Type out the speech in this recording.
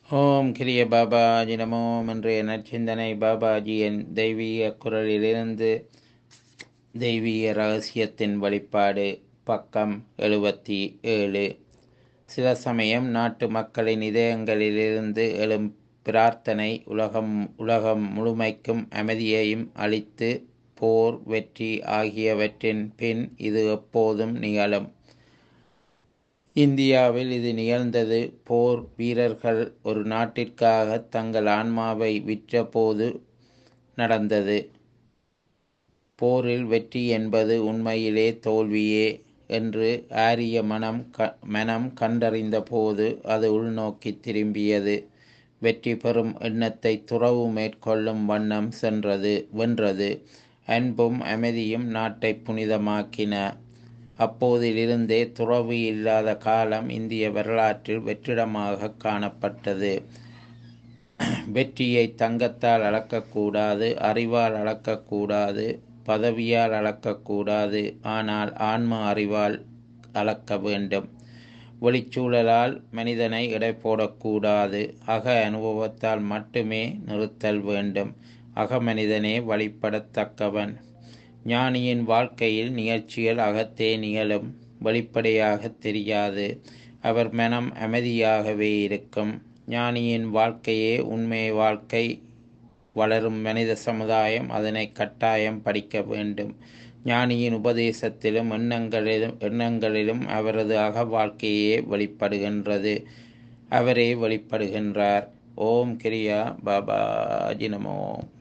ஓம் கிரிய பாபாஜி நமோ இன்றைய நற்சிந்தனை பாபாஜியின் தெய்வீக குரலிலிருந்து தெய்வீக ரகசியத்தின் வெளிப்பாடு பக்கம் எழுபத்தி ஏழு சில சமயம் நாட்டு மக்களின் இதயங்களிலிருந்து எழும் பிரார்த்தனை உலகம் உலகம் முழுமைக்கும் அமைதியையும் அளித்து போர் வெற்றி ஆகியவற்றின் பின் இது எப்போதும் நிகழும் இந்தியாவில் இது நிகழ்ந்தது போர் வீரர்கள் ஒரு நாட்டிற்காக தங்கள் ஆன்மாவை விற்றபோது நடந்தது போரில் வெற்றி என்பது உண்மையிலே தோல்வியே என்று ஆரிய மனம் க மனம் கண்டறிந்த போது அது உள்நோக்கி திரும்பியது வெற்றி பெறும் எண்ணத்தை துறவு மேற்கொள்ளும் வண்ணம் சென்றது வென்றது அன்பும் அமைதியும் நாட்டை புனிதமாக்கின அப்போதிலிருந்தே துறவு இல்லாத காலம் இந்திய வரலாற்றில் வெற்றிடமாக காணப்பட்டது வெற்றியை தங்கத்தால் அளக்கக்கூடாது அறிவால் அளக்கக்கூடாது பதவியால் அளக்கக்கூடாது ஆனால் ஆன்ம அறிவால் அளக்க வேண்டும் வெளிச்சூழலால் மனிதனை எடை போடக்கூடாது அக அனுபவத்தால் மட்டுமே நிறுத்தல் வேண்டும் அகமனிதனே வழிபடத்தக்கவன் ஞானியின் வாழ்க்கையில் நிகழ்ச்சிகள் அகத்தே நிகழும் வெளிப்படையாக தெரியாது அவர் மனம் அமைதியாகவே இருக்கும் ஞானியின் வாழ்க்கையே உண்மை வாழ்க்கை வளரும் மனித சமுதாயம் அதனை கட்டாயம் படிக்க வேண்டும் ஞானியின் உபதேசத்திலும் எண்ணங்களிலும் எண்ணங்களிலும் அவரது அக வாழ்க்கையே வெளிப்படுகின்றது அவரே வெளிப்படுகின்றார் ஓம் கிரியா பாபா ஜினமோ